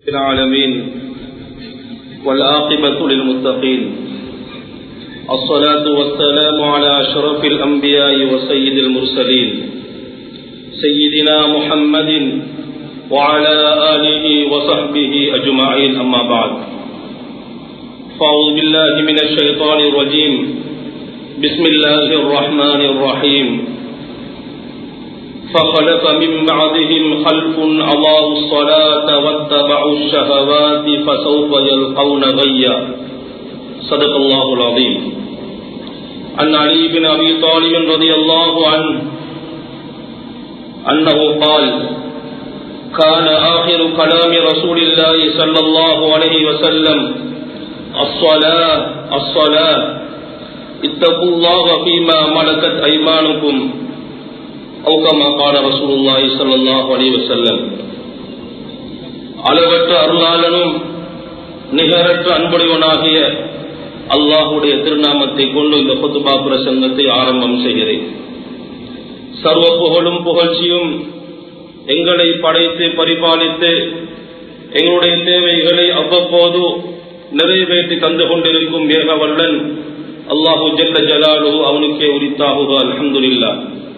العالمين والعاقبة للمتقين الصلاة والسلام على أشرف الأنبياء وسيد المرسلين سيدنا محمد وعلى آله وصحبه أجمعين أما بعد فأعوذ بالله من الشيطان الرجيم بسم الله الرحمن الرحيم فخلف من بعدهم خلف أضاعوا الصلاة واتبعوا الشهوات فسوف يلقون غيا صدق الله العظيم عن علي بن أبي طالب رضي الله عنه أنه قال كان آخر كلام رسول الله صلى الله عليه وسلم الصلاة الصلاة اتقوا الله فيما ملكت أيمانكم أو كما قال رسول الله صلى الله عليه وسلم அளவற்ற அருளாளனும் நிகரற்ற அன்புடையவனாகிய அல்லாஹுடைய திருநாமத்தை கொண்டு இந்த பொதுபா பிரசங்கத்தை ஆரம்பம் செய்கிறேன் சர்வ புகழும் புகழ்ச்சியும் எங்களை படைத்து பரிபாலித்து எங்களுடைய தேவைகளை அவ்வப்போது நிறைவேற்றி தந்து கொண்டிருக்கும் ஏகவல்லன் அல்லாஹு ஜெல்ல ஜலாலு அவனுக்கே உரித்தாகுக அலமதுல்லா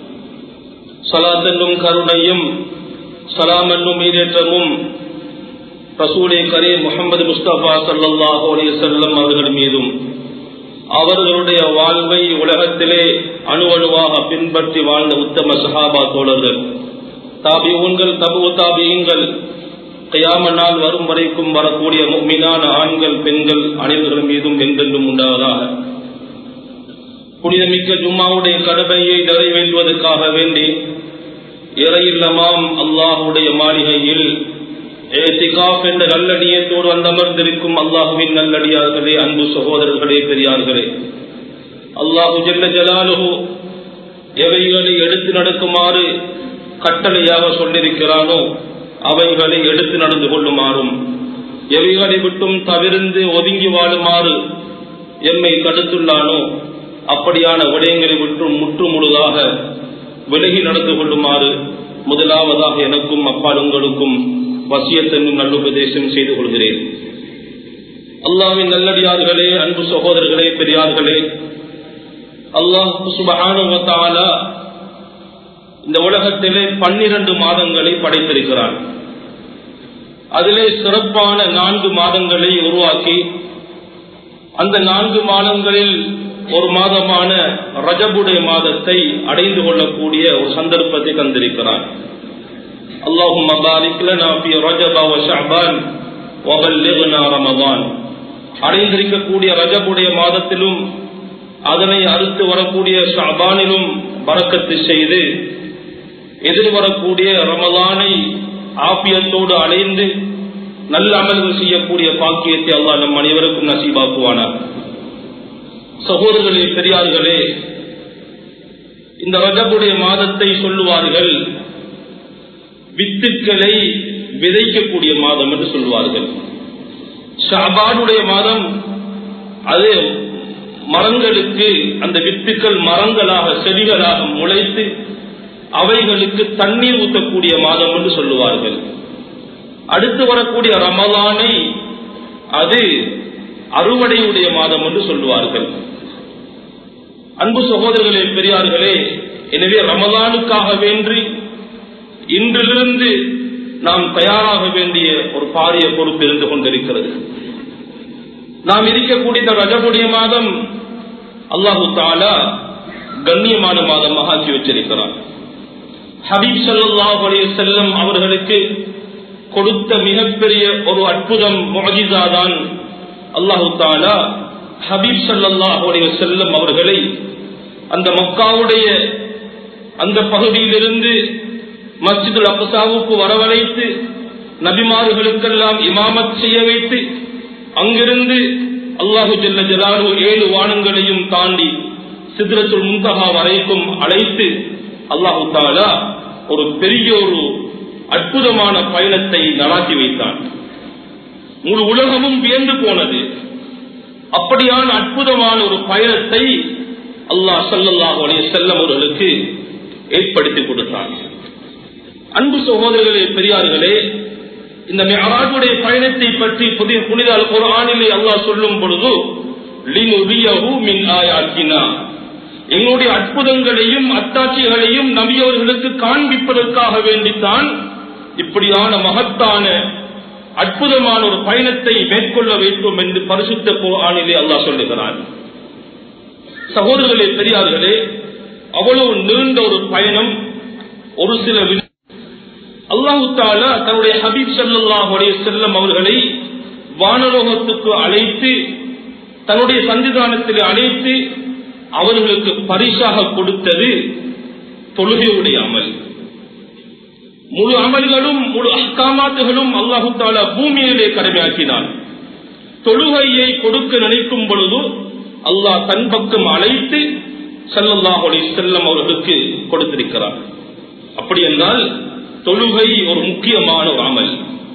சலாத் என்னும் கருணையும் சலாம் என்னும் ஈரேற்றமும் ரசூலே கரே முகமது முஸ்தபா சல்லாஹூ அலி செல்லம் அவர்கள் மீதும் அவர்களுடைய வாழ்வை உலகத்திலே அணு அணுவாக பின்பற்றி வாழ்ந்த உத்தம சஹாபா தோழர்கள் தாபியூன்கள் தபு தாபியங்கள் கையாம நாள் வரும் வரைக்கும் வரக்கூடிய மீனான ஆண்கள் பெண்கள் அனைவர்கள் மீதும் என்றென்றும் உண்டாவதாக புனிதமிக்க ஜும்மாவுடைய கடமையை நிறைவேற்றுவதற்காக வேண்டி இறையில்லமாம் அல்லாஹுடைய மாளிகையில் ஏத்திகாப் என்ற நல்லடியத்தோடு வந்தமர்ந்திருக்கும் அல்லாஹுவின் நல்லடியார்களே அன்பு சகோதரர்களே பெரியார்களே அல்லாஹு ஜெல்ல ஜலாலுஹு எவைகளை எடுத்து நடக்குமாறு கட்டளையாக சொல்லியிருக்கிறானோ அவைகளை எடுத்து நடந்து கொள்ளுமாறும் எவைகளை விட்டும் தவிர்ந்து ஒதுங்கி வாழுமாறு எம்மை தடுத்துள்ளானோ அப்படியான விடயங்களை விட்டும் முற்று முழுதாக விலகி நடந்து கொள்ளுமாறு முதலாவதாக எனக்கும் அப்பால் உங்களுக்கும் வசியத்தன்னும் நல்லுபதேசம் செய்து கொள்கிறேன் அல்லாவின் நல்லடியார்களே அன்பு சகோதரர்களே பெரியார்களே அல்லாஹ் சுபகானுவத்தால இந்த உலகத்திலே பன்னிரண்டு மாதங்களை படைத்திருக்கிறான் அதிலே சிறப்பான நான்கு மாதங்களை உருவாக்கி அந்த நான்கு மாதங்களில் ஒரு மாதமான ரஜபுடைய மாதத்தை அடைந்து கொள்ளக்கூடிய ஒரு சந்தர்ப்பத்தை தந்திருக்கிறான் اللهم بارك لنا في رجب وشعبان وبلغنا رمضان அடைந்திருக்கக்கூடிய ரஜபுடைய மாதத்திலும் அதனை அடுத்து வரக்கூடிய ஷாபானிலும் பறக்கத்து செய்து எதிர்வரக்கூடிய ரமலானை ஆப்பியத்தோடு அடைந்து நல்ல அமல்கள் செய்யக்கூடிய பாக்கியத்தை அல்லாஹ் நம் அனைவருக்கும் நசீபாக்குவானார் சகோதரர்களே பெரியார்களே இந்த ரஜபுடைய மாதத்தை சொல்லுவார்கள் வித்துக்களை விதைக்கக்கூடிய மாதம் என்று சொல்வார்கள் ஷாபானுடைய மாதம் அது மரங்களுக்கு அந்த வித்துக்கள் மரங்களாக செடிகளாக முளைத்து அவைகளுக்கு தண்ணீர் ஊற்றக்கூடிய மாதம் என்று சொல்லுவார்கள் அடுத்து வரக்கூடிய ரமலானை அது அறுவடையுடைய மாதம் என்று சொல்லுவார்கள் அன்பு சகோதரர்களே பெரியார்களே எனவே ரமலானுக்காக வேண்டி இன்றிலிருந்து நாம் தயாராக வேண்டிய ஒரு பாரிய பொறுப்பு இருந்து கொண்டிருக்கிறது நாம் இருக்கக்கூடிய இந்த ரஜபுடைய மாதம் அல்லாஹு தாலா கண்ணியமான மாதமாக ஆக்கி வச்சிருக்கிறார் ஹபீப் சல்லாஹ் அலி செல்லம் அவர்களுக்கு கொடுத்த மிகப்பெரிய ஒரு அற்புதம் மொஜிசா தான் அல்லாஹு தாலா ஹபீப் சல்லாஹ் அலி செல்லம் அவர்களை அந்த மக்காவுடைய அந்த பகுதியிலிருந்து மஸ்ஜிதுல் அப்சாவுக்கு வரவழைத்து நபிமார்களுக்கெல்லாம் இமாமத் செய்ய வைத்து அங்கிருந்து அல்லாஹு ஜல்ல ஜலாலு ஏழு வானங்களையும் தாண்டி சித்ரத்துல் முந்தகா வரைக்கும் அழைத்து அல்லாஹு தாலா ஒரு பெரிய ஒரு அற்புதமான பயணத்தை நடாத்தி வைத்தான் முழு உலகமும் வியந்து போனது அப்படியான அற்புதமான ஒரு பயணத்தை அல்லாஹ் சல்லல்லாஹு அலைஹி செல்லம் அவர்களுக்கு ஏற்படுத்தி கொடுத்தான் அன்பு சகோதரர்களே பெரியார்களே இந்த மெஹராஜுடைய பயணத்தை பற்றி புதிய புனித குரானிலே அல்லாஹ் சொல்லும் பொழுது லினுரியஹு மின் ஆயாத்தினா எங்களுடைய அற்புதங்களையும் அத்தாட்சிகளையும் நபியவர்களுக்கு காண்பிப்பதற்காக வேண்டித்தான் இப்படியான மகத்தான அற்புதமான ஒரு பயணத்தை மேற்கொள்ள வேண்டும் என்று பரிசுத்த குரானிலே அல்லாஹ் சொல்லுகிறான் சகோதரர்களே பெரியார்களே அவ்வளவு நீண்ட ஒரு பயணம் ஒரு சில அல்லாஹு தாலா தன்னுடைய ஹபீப் சல்லாஹ் செல்லம் அவர்களை வானலோகத்துக்கு அழைத்து தன்னுடைய சன்னிதானத்தில் அழைத்து அவர்களுக்கு பரிசாக கொடுத்தது தொழுகையுடைய அமல் முழு அமல்களும் முழு அக்காமாத்துகளும் அல்லாஹு தாலா பூமியிலே கடமையாக்கினான் தொழுகையை கொடுக்க நினைக்கும் பொழுது அல்லாஹ் தன் பக்கம் அழைத்து சல்லல்லாஹுடைய செல்லம் அவர்களுக்கு கொடுத்திருக்கிறார் அப்படி என்றால் தொழுகை ஒரு முக்கியமான ஒரு அமல்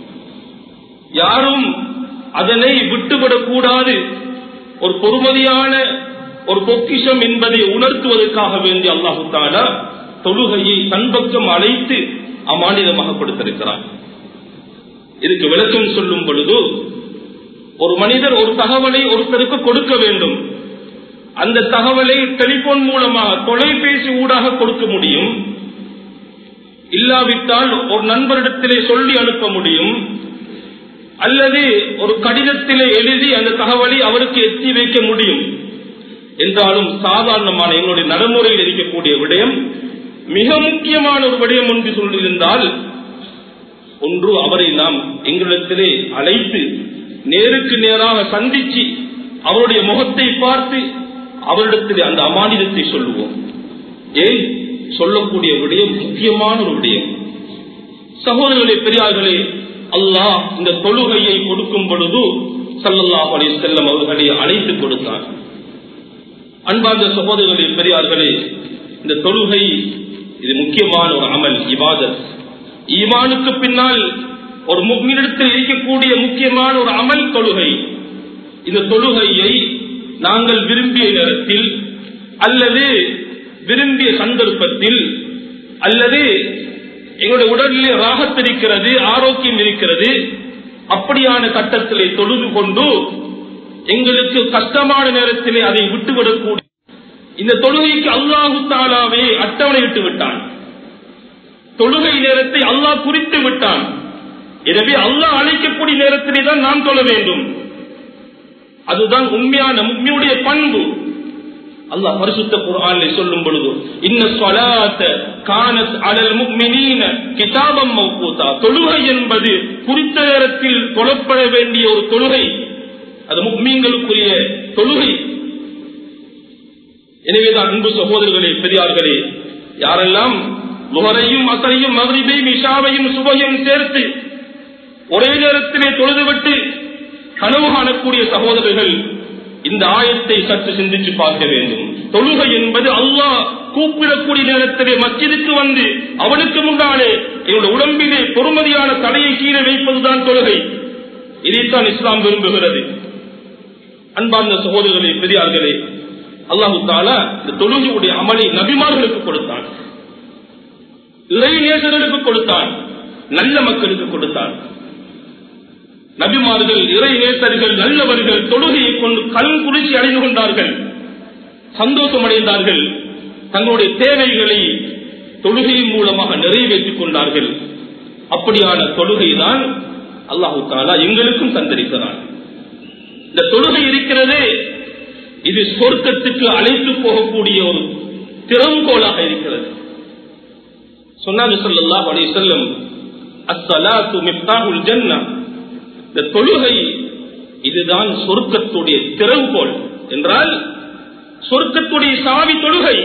யாரும் அதனை விட்டுவிடக் கூடாது ஒரு பொறுமதியான ஒரு பொக்கிஷம் என்பதை உணர்த்துவதற்காக வேண்டி அல்லாஹு தாலா தொழுகையை தன் பக்கம் அழைத்து அம்மாநிலமாக கொடுத்திருக்கிறார் இதுக்கு விளக்கம் சொல்லும் பொழுது ஒரு மனிதர் ஒரு தகவலை ஒருத்தருக்கு கொடுக்க வேண்டும் அந்த தகவலை டெலிபோன் மூலமாக தொலைபேசி ஊடாக கொடுக்க முடியும் இல்லாவிட்டால் ஒரு நண்பரிடத்திலே சொல்லி அனுப்ப முடியும் அல்லது ஒரு கடிதத்திலே எழுதி அந்த தகவலை அவருக்கு எத்தி வைக்க முடியும் என்றாலும் சாதாரணமான எங்களுடைய நடைமுறையில் இருக்கக்கூடிய விடயம் மிக முக்கியமான ஒரு விடயம் என்று சொல்லியிருந்தால் ஒன்று அவரை நாம் எங்களிடத்திலே அழைத்து நேருக்கு நேராக சந்திச்சு அவருடைய முகத்தை பார்த்து அவரிடத்திலே அந்த அமானிதத்தை சொல்லுவோம் ஏன் சொல்லக்கூடிய விடயம் முக்கியமான ஒரு விடயம் சகோதரர்களே பெரியார்களே அல்லாஹ் இந்த தொழுகையை கொடுக்கும் பொழுது சல்லல்லாஹ் அலி செல்லம் அவர்களை அழைத்து கொடுத்தார் அன்பார்ந்த சகோதரர்களே பெரியார்களே இந்த தொழுகை இது முக்கியமான ஒரு அமல் இபாதத் ஈமானுக்கு பின்னால் ஒரு முக்மினிடத்தில் இருக்கக்கூடிய முக்கியமான ஒரு அமல் தொழுகை இந்த தொழுகையை நாங்கள் விரும்பிய நேரத்தில் அல்லது விரும்பிய சந்தர்ப்பத்தில் அல்லது எங்களுடைய உடலிலே ராகத் இருக்கிறது ஆரோக்கியம் இருக்கிறது அப்படியான கட்டத்திலே தொழுது கொண்டு எங்களுக்கு கஷ்டமான நேரத்திலே அதை விட்டுவிடக்கூடிய இந்த தொழுகைக்கு அல்லாஹு தாலாவே அட்டவணையிட்டு விட்டான் தொழுகை நேரத்தை அல்லாஹ் குறித்து விட்டான் எனவே அல்லாஹ் அழைக்கக்கூடிய நேரத்திலே தான் நாம் தொழ வேண்டும் அதுதான் உண்மையான உண்மையுடைய பண்பு அல்லாஹ் பரிசுத்த குர்ஆனிலே சொல்லும் பொழுது இன்ன ஸலாத்த கானத் அலல் முஃமினீன கிதாபம் மௌகூதா தொழுகை என்பது குறித்த நேரத்தில் தொழப்பட வேண்டிய ஒரு தொழுகை அது முக்மீன்களுக்குரிய தொழுகை எனவேதான் அன்பு சகோதரர்களே பெரியார்களே யாரெல்லாம் முகரையும் அசரையும் மகரிபையும் இஷாவையும் சுபையும் சேர்த்து ஒரே நேரத்திலே தொழுதுவிட்டு கனவு காணக்கூடிய சகோதரர்கள் இந்த ஆயத்தை சற்று சிந்திச்சு பார்க்க வேண்டும் தொழுகை என்பது அல்லாஹ் கூப்பிடக்கூடிய நேரத்திலே மச்சிதுக்கு வந்து அவனுக்கு முன்னாலே என்னுடைய உடம்பிலே பொறுமதியான தலையை கீழே வைப்பதுதான் தொழுகை இதைத்தான் இஸ்லாம் விரும்புகிறது அன்பார்ந்த சகோதரர்களே பெரியார்களே அல்லாஹு தாலா இந்த தொழுகையுடைய அமலை நபிமார்களுக்கு கொடுத்தான் இறை நேசர்களுக்கு கொடுத்தான் நல்ல மக்களுக்கு கொடுத்தான் நபிமார்கள் இறை நேசர்கள் நல்லவர்கள் தொழுகையை கொண்டு கண் குளிர்ச்சி அடைந்து கொண்டார்கள் சந்தோஷம் அடைந்தார்கள் தங்களுடைய தேவைகளை தொழுகையின் மூலமாக நிறைவேற்றிக் கொண்டார்கள் அப்படியான தொழுகை தான் அல்லாஹு தாலா எங்களுக்கும் தந்திருக்கிறான் இந்த தொழுகை இருக்கிறதே இது சொர்க்கத்துக்கு அழைத்து போகக்கூடிய ஒரு திறவுகோலாக இருக்கிறது சொன்னாங்க சொல்லலாம் அப்படி செல்லும் அஸ்ஸலாத்து மிஃப்தாஹுல் ஜன்னா இந்த தொழுகை இதுதான் சொர்க்கத்துடைய திறவுகோல் என்றால் சொர்க்கத்துடைய சாவி தொழுகை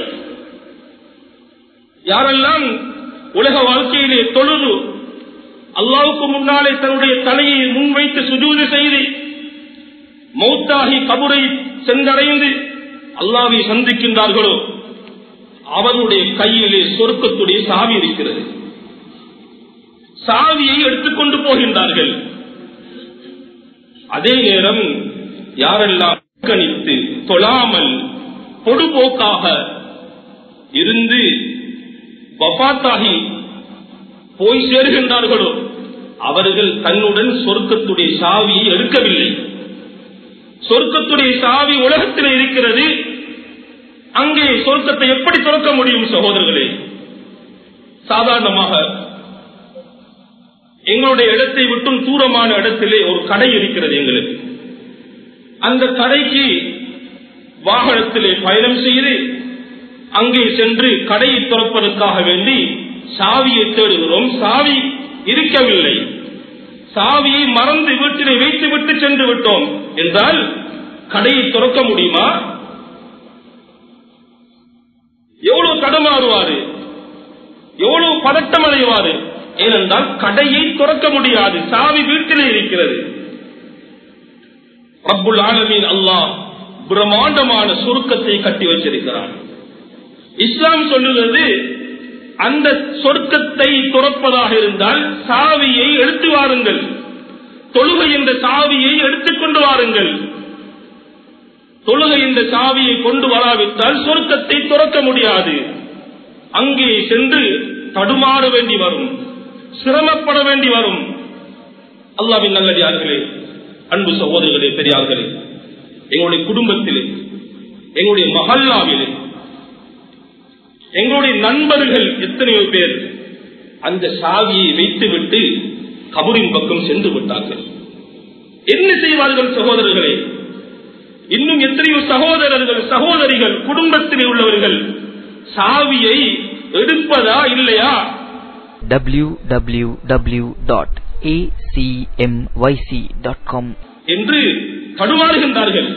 யாரெல்லாம் உலக வாழ்க்கையிலே தொழுது அல்லாவுக்கு முன்னாலே தன்னுடைய தலையை முன்வைத்து சுஜூது செய்து மௌத்தாகி கபுரை சென்றடைந்து அல்லாவை சந்திக்கின்றார்களோ அவருடைய கையிலே சொர்க்கத்துடைய சாவி இருக்கிறது சாவியை எடுத்துக்கொண்டு போகின்றார்கள் அதே நேரம் யாரெல்லாம் கணித்து தொழாமல் பொடுபோக்காக இருந்து வபாத்தாகி போய் சேருகின்றார்களோ அவர்கள் தன்னுடன் சொர்க்கத்துடைய சாவியை எடுக்கவில்லை சொர்க்கத்துடைய சாவி உலகத்தில் இருக்கிறது அங்கே சொர்க்கத்தை எப்படி துறக்க முடியும் சகோதரர்களே சாதாரணமாக எங்களுடைய இடத்தை விட்டும் தூரமான இடத்திலே ஒரு கடை இருக்கிறது எங்களுக்கு அந்த கடைக்கு வாகனத்திலே பயணம் செய்து அங்கே சென்று கடையை திறப்பதற்காக வேண்டி சாவியை தேடுகிறோம் சாவி இருக்கவில்லை சாவியை மறந்து வீட்டிலே வைத்துவிட்டு சென்று விட்டோம் என்றால் கடையை திறக்க முடியுமா எவ்வளவு தடுமாறுவாரு எவ்வளவு பதட்டம் அடைவாரு ஏனென்றால் கடையை திறக்க முடியாது சாவி வீட்டிலே இருக்கிறது ரப்புல் ஆலமீன் அல்லாஹ் பிரம்மாண்டமான சுருக்கத்தை கட்டி வச்சிருக்கிறான் இஸ்லாம் சொல்லுகிறது அந்த சொர்க்கத்தை துறப்பதாக இருந்தால் சாவியை எடுத்து வாருங்கள் தொழுகை என்ற சாவியை எடுத்துக்கொண்டு வாருங்கள் தொழுகை என்ற சாவியை கொண்டு வராவிட்டால் சொர்க்கத்தை துறக்க முடியாது அங்கே சென்று தடுமாற வேண்டி வரும் சிரமப்பட வேண்டி வரும் அல்லாவின் நல்லடியார்களே அன்பு சகோதரர்களே பெரியார்களே எங்களுடைய குடும்பத்திலே எங்களுடைய மகல்லாவிலே எங்களுடைய நண்பர்கள் எத்தனையோ பேர் அந்த சாவியை வைத்துவிட்டு கபரின் பக்கம் சென்று விட்டார்கள் என்ன செய்வார்கள் சகோதரர்களே இன்னும் எத்தனையோ சகோதரர்கள் சகோதரிகள் குடும்பத்தில் உள்ளவர்கள் சாவியை எடுப்பதா இல்லையா www.acmyc.com என்று தடுமாறுகின்றார்கள்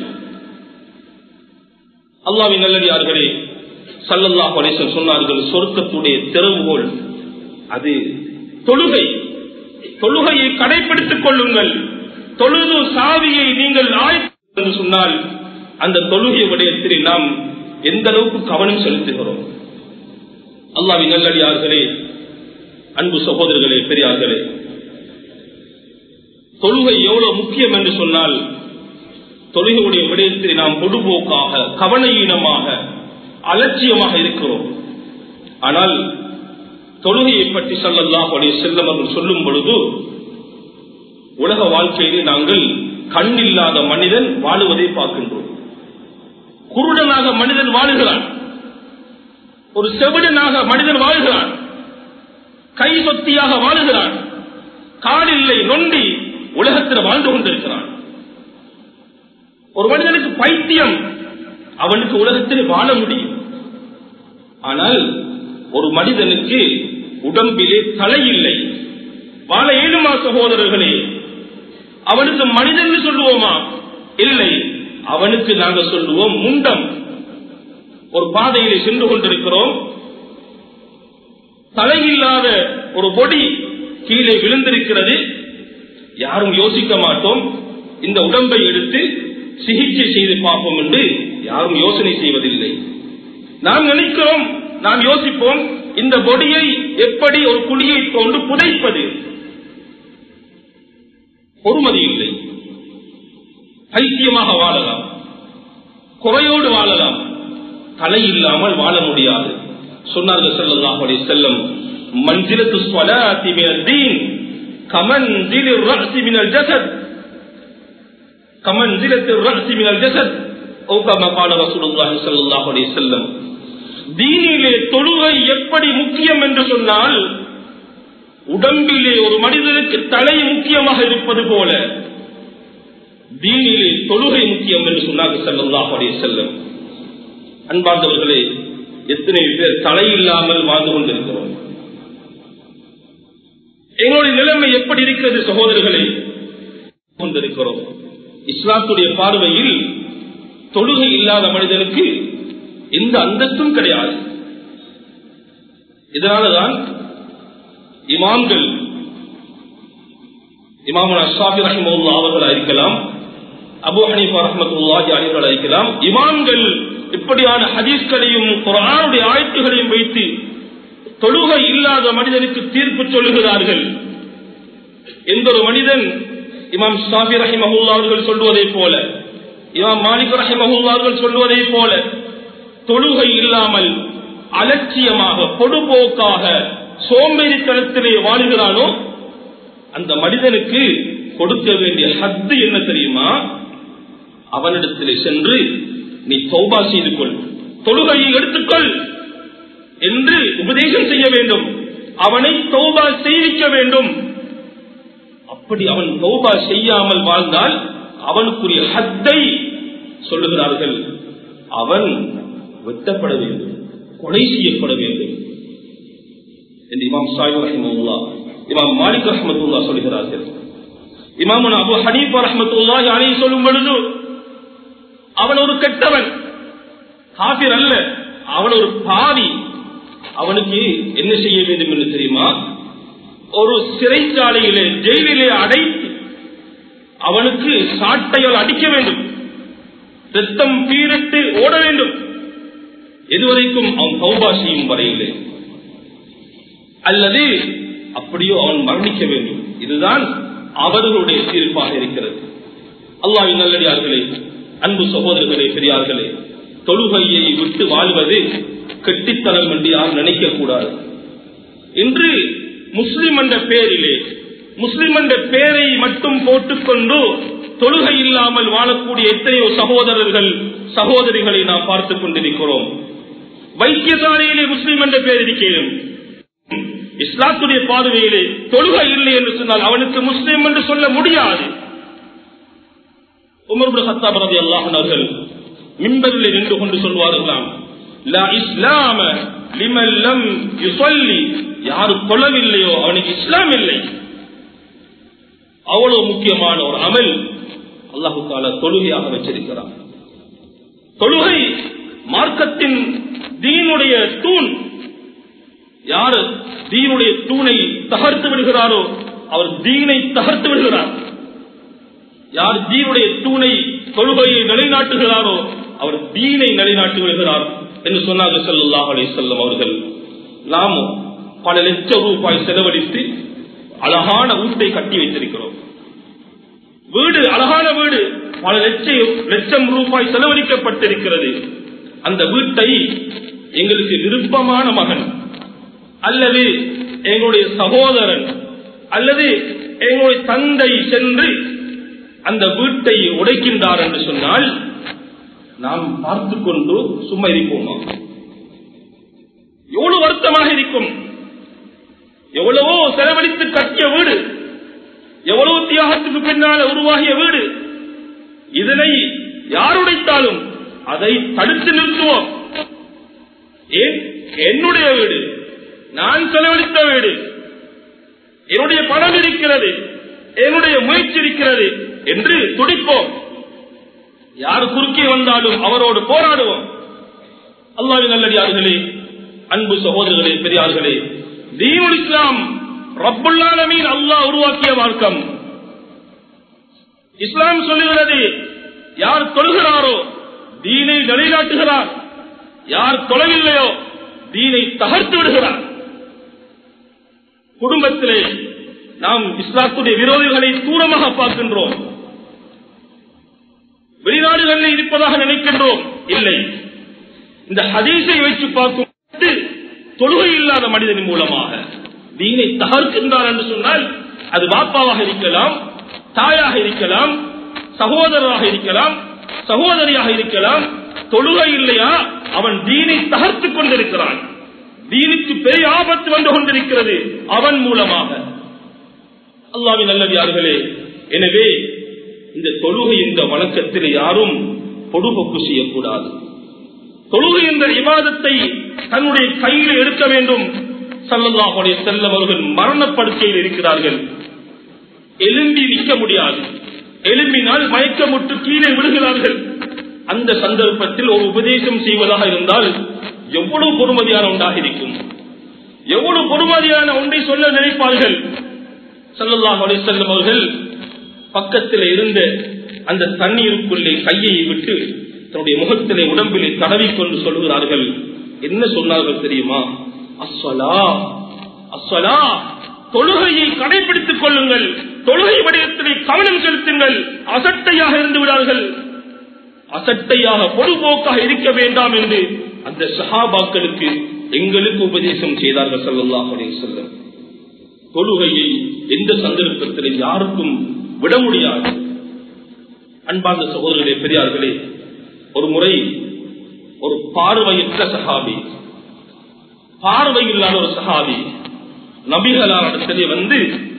அல்லாவின் நல்லடியார்களே சல்லல்லாஹு அலைஹி சொன்னார்கள் சொர்க்கத்துடைய திறவுகோல் அது தொழுகை தொழுகையை கடைபிடித்துக் கொள்ளுங்கள் தொழுது சாவியை நீங்கள் ஆய்வு என்று சொன்னால் அந்த தொழுகை விடயத்தில் நாம் எந்த அளவுக்கு கவனம் செலுத்துகிறோம் அல்லாவின் நல்லடியார்களே அன்பு சகோதரர்களே பெரியார்களே தொழுகை எவ்வளவு முக்கியம் என்று சொன்னால் தொழுகையுடைய விடயத்தில் நாம் பொதுபோக்காக கவனஈனமாக அலட்சியமாக இருக்கிறோம் ஆனால் தொழுகையை பற்றி சல்லல்லாஹ் அலைஹி செல்லம் அவர்கள் சொல்லும் பொழுது உலக வாழ்க்கையிலே நாங்கள் கண் இல்லாத மனிதன் வாழுவதை பார்க்கின்றோம் குருடனாக மனிதன் வாழுகிறான் ஒரு செவிடனாக மனிதன் வாழ்கிறான் கை சொத்தியாக வாழுகிறான் காலில்லை நொண்டி உலகத்தில் வாழ்ந்து கொண்டிருக்கிறான் ஒரு மனிதனுக்கு பைத்தியம் அவனுக்கு உலகத்தில் வாழ முடியும் ஆனால் ஒரு மனிதனுக்கு உடம்பிலே தலை இல்லை வாழ ஏழுமா சகோதரர்களே அவனுக்கு மனிதன் சொல்லுவோமா இல்லை அவனுக்கு நாங்கள் சொல்லுவோம் முண்டம் ஒரு பாதையிலே சென்று கொண்டிருக்கிறோம் தலையில்லாத ஒரு பொடி கீழே விழுந்திருக்கிறது யாரும் யோசிக்க மாட்டோம் இந்த உடம்பை எடுத்து சிகிச்சை செய்து பார்ப்போம் என்று யாரும் யோசனை செய்வதில்லை நாம் நினைக்கிறோம் நாம் யோசிப்போம் இந்த பொடியை எப்படி ஒரு குழியை கொண்டு புதைப்பது பொறுமதி இல்லை பைத்தியமாக வாழலாம் குறையோடு வாழலாம் தலை இல்லாமல் வாழ முடியாது சொன்னார்கள் ஸல்லல்லாஹு அலைஹி வஸல்லம் மன்சிலத்து ஸலாத்தி மினல் தீன் கமன்சிலி الرأس من الجسد كمنزلة الرأس من الجسد أو كما قال رسول الله صلى الله عليه وسلم தீனிலே தொழுகை எப்படி முக்கியம் என்று சொன்னால் உடம்பிலே ஒரு மனிதனுக்கு தலை முக்கியமாக இருப்பது போல தீனிலே தொழுகை முக்கியம் என்று சொன்னார்கள் ஸல்லல்லாஹு அலைஹி வஸல்லம் அன்பார்ந்தவர்களே எத்தனை பேர் தலை இல்லாமல் வாழ்ந்து கொண்டிருக்கிறோம் எங்களுடைய நிலைமை எப்படி இருக்கிறது சகோதரர்களே கொண்டிருக்கிறோம் இஸ்லாத்துடைய பார்வையில் தொழுகை இல்லாத மனிதனுக்கு எந்த அந்தஸ்தும் கிடையாது இதனாலதான் இமாம்கள் இமாமுல் அஷாபி ரஹிமுல்லா அவர்களா இருக்கலாம் அபு ஹனீஃபா ரஹமத்துல்லாஹி அலிவர்களா இருக்கலாம் இமாம்கள் இப்படியான ஹதீஸ்களையும் குரானுடைய ஆயத்துகளையும் வைத்து தொழுகை இல்லாத மனிதனுக்கு தீர்ப்பு சொல்லுகிறார்கள் எந்த ஒரு மனிதன் இமாம் ஷாபி ரஹிமஹுல்லா அவர்கள் சொல்லுவதை போல இமாம் மாலிக் ரஹிமஹுல்லா அவர்கள் சொல்லுவதை போல தொழுகை இல்லாமல் அலட்சியமாக பொடுபோக்காக சோம்பேறித்தனத்திலே வாழ்கிறானோ அந்த மனிதனுக்கு கொடுக்க வேண்டிய ஹத்து என்ன தெரியுமா அவனிடத்திலே சென்று நீ தௌபா செய்து கொள் தொழுகையை எடுத்துக்கொள் என்று உபதேசம் செய்ய வேண்டும் அவனை தௌபா செய்விக்க வேண்டும் அப்படி அவன் தௌபா செய்யாமல் வாழ்ந்தால் அவனுக்குரிய ஹத்தை சொல்லுகிறார்கள் அவன் வெட்டப்பட வேண்டும் கொலை செய்யப்பட வேண்டும் என்று இமாம் சாஹிப் ரஹிமவுல்லா இமாம் மாலிக் ரஹமத்துல்லா சொல்கிறார்கள் இமாம் அபு ஹனீஃபா ரஹமத்துல்லா அலைஹி சொல்லும் பொழுது அவன் ஒரு கெட்டவன் காபிர் அல்ல அவன் ஒரு பாவி அவனுக்கு என்ன செய்ய வேண்டும் என்று தெரியுமா ஒரு சிறைச்சாலையிலே ஜெயிலிலே அடைத்து அவனுக்கு சாட்டையால் அடிக்க வேண்டும் ரத்தம் பீரிட்டு ஓட வேண்டும் எதுவரைக்கும் அவன் தௌபா செய்யும் வரையிலே அல்லது அப்படியோ அவன் மரணிக்க வேண்டும் இதுதான் அவர்களுடைய தீர்ப்பாக இருக்கிறது அல்லாஹ் நல்லடியார்களே அன்பு சகோதரர்களே பெரியார்களே தொழுகையை விட்டு வாழ்வது கெட்டித்தனம் என்று யாரும் நினைக்க கூடாது இன்று முஸ்லிம் என்ற பெயரிலே முஸ்லிம் என்ற பெயரை மட்டும் போட்டுக்கொண்டு தொழுகை இல்லாமல் வாழக்கூடிய எத்தனையோ சகோதரர்கள் சகோதரிகளை நாம் பார்த்துக் கொண்டிருக்கிறோம் வைத்தியசாலையிலே முஸ்லிம் என்ற பெயர் இருக்கிறேன் இஸ்லாத்துடைய பார்வையிலே தொழுகை இல்லை என்று சொன்னால் அவனுக்கு முஸ்லிம் என்று சொல்ல முடியாது உமர் ஹத்தாப் ரதி அல்லாஹர்கள் மின்பரில் நின்று கொண்டு சொல்வார்களாம் லா இஸ்லாம லிமல்லம் யுசல்லி யாரு தொழவில்லையோ அவனுக்கு இஸ்லாம் இல்லை அவ்வளவு முக்கியமான ஒரு அமல் அல்லாஹு தால தொழுகையாக வச்சிருக்கிறான் தொழுகை மார்க்கத்தின் தீனுடைய தூண் யார் தீனுடைய தூணை தகர்த்து விடுகிறாரோ அவர் தீனை தகர்த்து விடுகிறார் யார் தீனுடைய தூணை தொழுகையை நிலைநாட்டுகிறாரோ அவர் தீனை நிலைநாட்டி விடுகிறார் என்று சொன்னார்கள் செல்லாஹ் அலை செல்லம் அவர்கள் நாமும் பல லட்சம் ரூபாய் செலவழித்து அழகான வீட்டை கட்டி வைத்திருக்கிறோம் வீடு அழகான வீடு பல லட்சம் லட்சம் ரூபாய் செலவழிக்கப்பட்டிருக்கிறது அந்த வீட்டை எங்களுக்கு விருப்பமான மகன் அல்லது எங்களுடைய சகோதரன் அல்லது எங்களுடைய தந்தை சென்று அந்த வீட்டை உடைக்கின்றார் என்று சொன்னால் நாம் பார்த்து கொண்டு சும்மா இருப்போமா எவ்வளவு வருத்தமாக இருக்கும் எவ்வளவோ செலவழித்து கட்டிய வீடு எவ்வளவு தியாகத்துக்கு பின்னால் உருவாகிய வீடு இதனை யார் உடைத்தாலும் அதை தடுத்து நிறுத்துவோம் ஏன் என்னுடைய வீடு நான் செலவழித்த வீடு என்னுடைய பணம் இருக்கிறது என்னுடைய முயற்சி இருக்கிறது என்று துடிப்போம் யார் குறுக்கே வந்தாலும் அவரோடு போராடுவோம் அல்லாவின் நல்லடியார்களே அன்பு சகோதரர்களே பெரியார்களே தீனுல் இஸ்லாம் ரப்புல்லாலமீன் அல்லாஹ் உருவாக்கிய மார்க்கம் இஸ்லாம் சொல்லுகிறது யார் தொழுகிறாரோ தீனை நிலைநாட்டுகிறார் யார் தொழவில்லையோ தீனை தகர்த்து விடுகிறார் குடும்பத்திலே நாம் இஸ்லாத்துடைய விரோதிகளை தூரமாக பார்க்கின்றோம் வெளிநாடுகளில் இருப்பதாக நினைக்கின்றோம் இல்லை இந்த ஹதீஸை வைத்து பார்க்கும் தொழுகை இல்லாத மனிதனின் மூலமாக தீனை தகர்க்கின்றார் என்று சொன்னால் அது பாப்பாவாக இருக்கலாம் தாயாக இருக்கலாம் சகோதரராக இருக்கலாம் சகோதரியாக இருக்கலாம் தொழுகை இல்லையா அவன் தீனை தகர்த்துக் கொண்டிருக்கிறான் தீனுக்கு பெரிய ஆபத்து வந்து கொண்டிருக்கிறது அவன் மூலமாக அல்லாவின் நல்லவியார்களே எனவே இந்த தொழுகை என்ற வழக்கத்தில் யாரும் பொடுபொக்கு செய்யக்கூடாது தொழுகை என்ற விவாதத்தை தன்னுடைய கையில் எடுக்க வேண்டும் சல்லல்லாஹுடைய செல்லம் அவர்கள் மரணப்படுக்கையில் இருக்கிறார்கள் எலும்பி நிற்க முடியாது எலும்பினால் மயக்கமுட்டு கீழே விழுகிறார்கள் அந்த சந்தர்ப்பத்தில் ஒரு உபதேசம் செய்வதாக இருந்தால் எவ்வளவு பொறுமதியான ஒன்றாக இருக்கும் எவ்வளவு பொறுமதியான ஒன்றை சொல்ல நினைப்பார்கள் சல்லல்லாஹ் செல்லும் அவர்கள் பக்கத்தில் இருந்த அந்த தண்ணீருக்குள்ளே கையை விட்டு தன்னுடைய முகத்திலே உடம்பிலே தடவிக்கொண்டு சொல்லுகிறார்கள் என்ன சொன்னார்கள் தெரியுமா அஸ்வலா அஸ்வலா தொழுகையை கடைபிடித்துக் கொள்ளுங்கள் தொழுகை வடிவத்திலே கவனம் செலுத்துங்கள் அசட்டையாக இருந்து விடார்கள் அசட்டையாக பொதுபோக்காக இருக்க வேண்டாம் என்று அந்த சஹாபாக்களுக்கு எங்களுக்கு உபதேசம் செய்தார்கள் சல்லாஹ் செல்லம் தொழுகையை எந்த சந்தர்ப்பத்தில் யாருக்கும் விட முடியாது அன்பார்ந்த சகோதரர்களே பெரியார்களே ஒரு முறை ஒரு பார்வையற்ற சகாபி பார்வை இல்லாத ஒரு சகாபி நபிகளார் இடத்திலே வந்து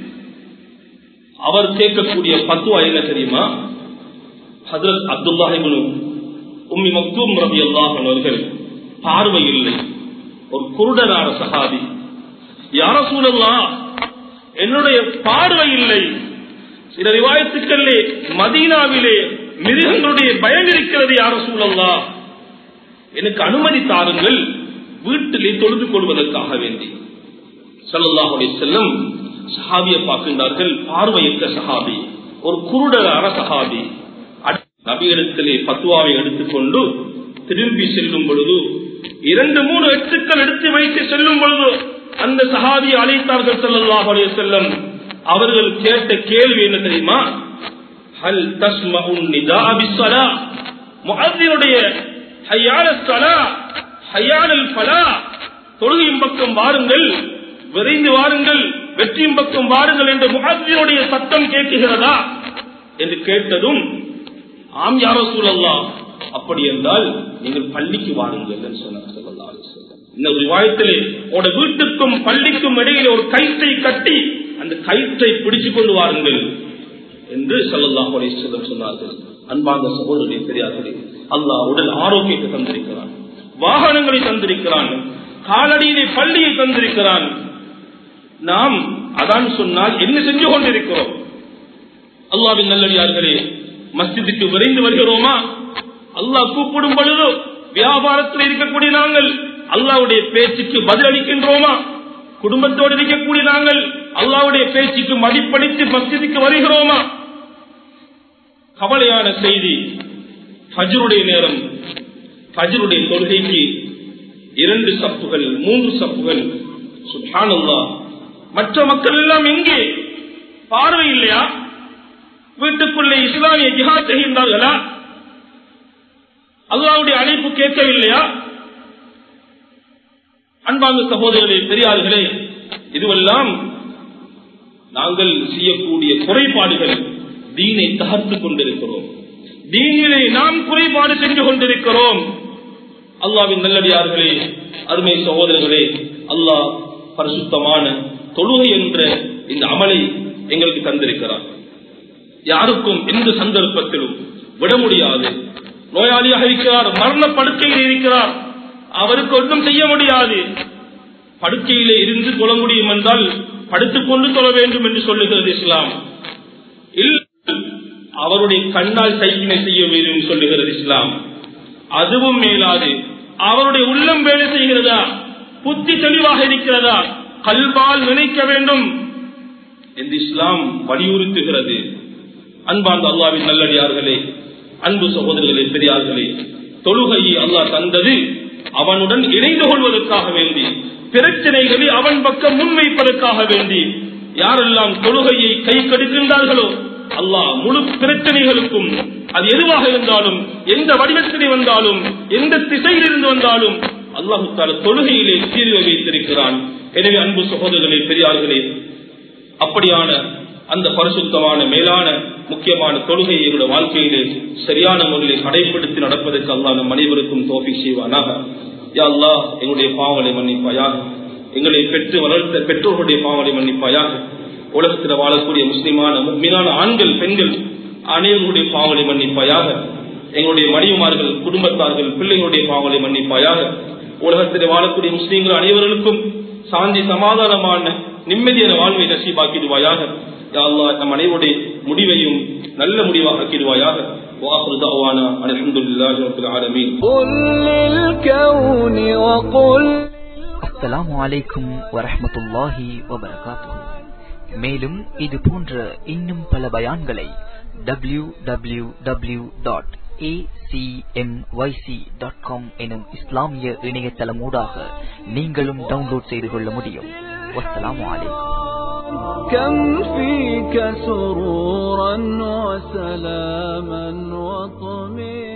அவர் கேட்கக்கூடிய பத்துவா என்ன தெரியுமா ஹதரத் அப்துல்லாஹிபுனு உம்மி மக்தூம் ரபி அல்லாஹ் அவர்கள் பார்வை இல்லை ஒரு குருடரான சகாபி யார சூழல்லா என்னுடைய பார்வை இல்லை சில ரிவாயத்துக்களே மதீனாவிலே மிருகங்களுடைய பயம் இருக்கிறது யார சூழல்லா எனக்கு அனுமதி தாருங்கள் வீட்டிலே தொழுது கொள்வதற்காக வேண்டி சல்லாஹுடைய செல்லம் சஹாபியை பார்க்கின்றார்கள் பார்வையற்ற சஹாபி ஒரு குருடரான சஹாபி நபியிடத்திலே பத்துவாவை எடுத்துக்கொண்டு திரும்பி செல்லும் பொழுது இரண்டு மூணு எட்டுக்கள் எடுத்து வைத்து செல்லும் பொழுது அந்த சஹாபியை அழைத்தார்கள் சல்லாஹ் செல்லம் அவர்கள் கேட்ட கேள்வி என்ன தெரியுமா ஹல் தஸ்மஉன் நிதா பிஸ்ஸலா முஅத்தினுடைய ஹய்யால ஸலா ஹய்யாலல் ஃபலா தொழுகையின் பக்கம் வாருங்கள் விரைந்து வாருங்கள் வெற்றியின் பக்கம் வாருங்கள் என்று முகத்தினுடைய சத்தம் கேட்குகிறதா என்று கேட்டதும் ஆம் யாரோ சூழல்லா அப்படி என்றால் நீங்கள் பள்ளிக்கு வாருங்கள் என்று சொன்னார் ஸல்லல்லாஹு அலைஹி வஸல்லம். இந்த ஒரு வாயத்திலே உங்களோட வீட்டுக்கும் பள்ளிக்கும் இடையிலே ஒரு கயிற்றை கட்டி அந்த கயிற்றை பிடிச்சு கொண்டு வாருங்கள் என்று சல்லல்லாஹு அலைஹி வஸல்லம் சொன்னார்கள் அன்பார்ந்த சகோதரர்களே பெரியார்களே அல்லாஹ் உடல் ஆரோக்கியத்தை தந்திருக்கிறான் வாகனங்களை தந்திருக்கிறான் காலடியிலே பள்ளியை தந்திருக்கிறான் நாம் அதான் சொன்னால் என்ன செஞ்சு கொண்டிருக்கிறோம் அல்லாவின் நல்லடியார்களே மஸ்ஜிதுக்கு விரைந்து வருகிறோமா அல்லாஹ் கூப்பிடும் பொழுது வியாபாரத்தில் இருக்கக்கூடிய நாங்கள் அல்லாவுடைய பேச்சுக்கு பதில் அளிக்கின்றோமா குடும்பத்தோடு இருக்கக்கூடிய நாங்கள் அல்லாவுடைய பேச்சுக்கு மதிப்பளித்து மஸ்ஜிதுக்கு வருகிறோமா கவலையான செய்தி ஃபஜ்ருடைய நேரம் ஃபஜ்ருடைய தொழுகைக்கு இரண்டு சப்புகள் மூன்று சப்புகள் சுபானல்லா மற்ற மக்கள் எல்லாம் எங்கே பார்வை இல்லையா வீட்டுக்குள்ளே இஸ்லாமிய ஜிஹாத் செய்கின்றார்களா அல்லாவுடைய அழைப்பு கேட்கவில்லையா அன்பார்ந்த சகோதரர்களே பெரியார்களே இதுவெல்லாம் நாங்கள் செய்யக்கூடிய குறைபாடுகள் தீனை தகர்த்துக் கொண்டிருக்கிறோம் தீனிலே நாம் குறைபாடு செஞ்சு கொண்டிருக்கிறோம் அல்லாவின் நல்லடியார்களே அருமை சகோதரர்களே அல்லாஹ் பரிசுத்தமான தொழுகை என்ற இந்த அமலை எங்களுக்கு தந்திருக்கிறார் யாருக்கும் எந்த சந்தர்ப்பத்திலும் விட முடியாது நோயாளியாக இருக்கிறார் மரண படுக்கையில் இருக்கிறார் அவருக்கு ஒன்றும் செய்ய முடியாது படுக்கையிலே இருந்து தொழ முடியும் என்றால் படுத்துக் கொண்டு தொழ வேண்டும் என்று சொல்லுகிறது இஸ்லாம் இல்லை அவருடைய கண்ணால் சைக்கினை செய்ய வேண்டும் சொல்லுகிறது இஸ்லாம் அதுவும் மேலாது அவருடைய உள்ளம் வேலை செய்கிறதா புத்தி தெளிவாக இருக்கிறதா கல்வால் நினைக்க வேண்டும் என்று இஸ்லாம் வலியுறுத்துகிறது அன்பார்ந்த அல்லாவின் நல்லடியார்களே அன்பு சகோதரர்களே பெரியார்களே தொழுகையை அல்லாஹ் தந்தது அவனுடன் இணைந்து கொள்வதற்காக வேண்டி பிரச்சனைகளை அவன் பக்கம் முன்வைப்பதற்காக வேண்டி யாரெல்லாம் தொழுகையை கை கடுக்கின்றார்களோ அல்லாஹ் முழு பிரச்சனைகளுக்கும் அது எதுவாக இருந்தாலும் எந்த வடிவத்திலே வந்தாலும் எந்த திசையில் இருந்து வந்தாலும் அல்லாஹு தால தொழுகையிலே தீர்வை வைத்திருக்கிறான் எனவே அன்பு சகோதரர்களே பெரியார்களே அப்படியான அந்த பரிசுத்தமான மேலான முக்கியமான தொழுகையை என்னுடைய வாழ்க்கையிலே சரியான முறையில் கடைபிடித்து நடப்பதற்கு அல்லாஹ் நம் அனைவருக்கும் தோப்பி செய்வானாக யா அல்லாஹ் எங்களுடைய பாவங்களை மன்னிப்பாயாக எங்களை பெற்று வளர்த்த பெற்றோர்களுடைய பாவங்களை மன்னிப்பாயாக உலகத்தில் வாழக்கூடிய முஸ்லிமான மீனான ஆண்கள் பெண்கள் அனைவருடைய பாவங்களை மன்னிப்பாயாக எங்களுடைய மனைவிமார்கள் குடும்பத்தார்கள் பிள்ளைகளுடைய பாவங்களை மன்னிப்பாயாக உலகத்தில் வாழக்கூடிய முஸ்லீம்கள் அனைவர்களுக்கும் சாந்தி சமாதானமான நிம்மதியான வாழ்வை நசீபாக்கிடுவாயாக யா அல்லாஹ் நம் அனைவருடைய முடிவையும் நல்ல முடிவாக ஆக்கிடுவாயாக واخر دعوانا ان الحمد لله رب العالمين قل للكون وقل அஸ்ஸலாமு அலைக்கும் வரஹ்மத்துல்லாஹி வபரகாத்துஹு மேலும் இது போன்ற இன்னும் பல பயான்களை டபிள்யூ டபிள்யூ டபிள்யூ டாட் எனும் இஸ்லாமிய இணையதளமூடாக நீங்களும் டவுன்லோட் செய்து கொள்ள முடியும் வஸ்ஸலாமு அலைக்கும் كم فيك سرورا وسلاما وطمئنا